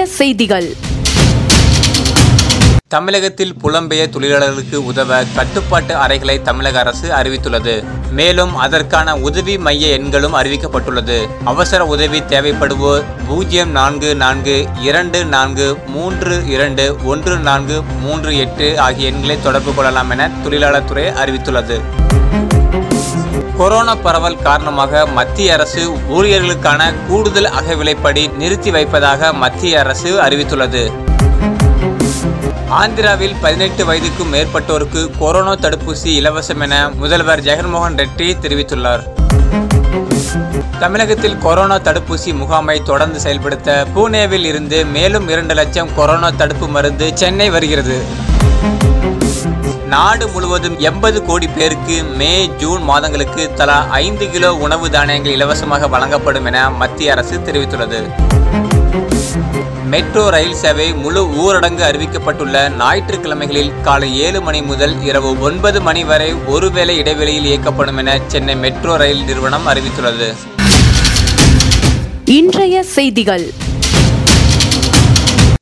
செய்திகள் தமிழகத்தில் புலம்பெயர் தொழிலாளர்களுக்கு உதவ கட்டுப்பாட்டு அறைகளை தமிழக அரசு அறிவித்துள்ளது மேலும் அதற்கான உதவி மைய எண்களும் அறிவிக்கப்பட்டுள்ளது அவசர உதவி தேவைப்படுவோர் பூஜ்ஜியம் நான்கு நான்கு இரண்டு நான்கு மூன்று இரண்டு ஒன்று நான்கு மூன்று எட்டு ஆகிய எண்களை தொடர்பு கொள்ளலாம் என தொழிலாளர் துறை அறிவித்துள்ளது கொரோனா பரவல் காரணமாக மத்திய அரசு ஊழியர்களுக்கான கூடுதல் அகவிலைப்படி நிறுத்தி வைப்பதாக மத்திய அரசு அறிவித்துள்ளது ஆந்திராவில் பதினெட்டு வயதுக்கும் மேற்பட்டோருக்கு கொரோனா தடுப்பூசி இலவசம் என முதல்வர் ஜெகன்மோகன் ரெட்டி தெரிவித்துள்ளார் தமிழகத்தில் கொரோனா தடுப்பூசி முகாமை தொடர்ந்து செயல்படுத்த பூனேவில் இருந்து மேலும் இரண்டு லட்சம் கொரோனா தடுப்பு மருந்து சென்னை வருகிறது நாடு முழுவதும் எண்பது கோடி பேருக்கு மே ஜூன் மாதங்களுக்கு தலா ஐந்து கிலோ உணவு தானியங்கள் இலவசமாக வழங்கப்படும் என மத்திய அரசு தெரிவித்துள்ளது மெட்ரோ ரயில் சேவை முழு ஊரடங்கு அறிவிக்கப்பட்டுள்ள ஞாயிற்றுக்கிழமைகளில் காலை ஏழு மணி முதல் இரவு ஒன்பது மணி வரை ஒருவேளை இடைவெளியில் இயக்கப்படும் என சென்னை மெட்ரோ ரயில் நிறுவனம் அறிவித்துள்ளது இன்றைய செய்திகள்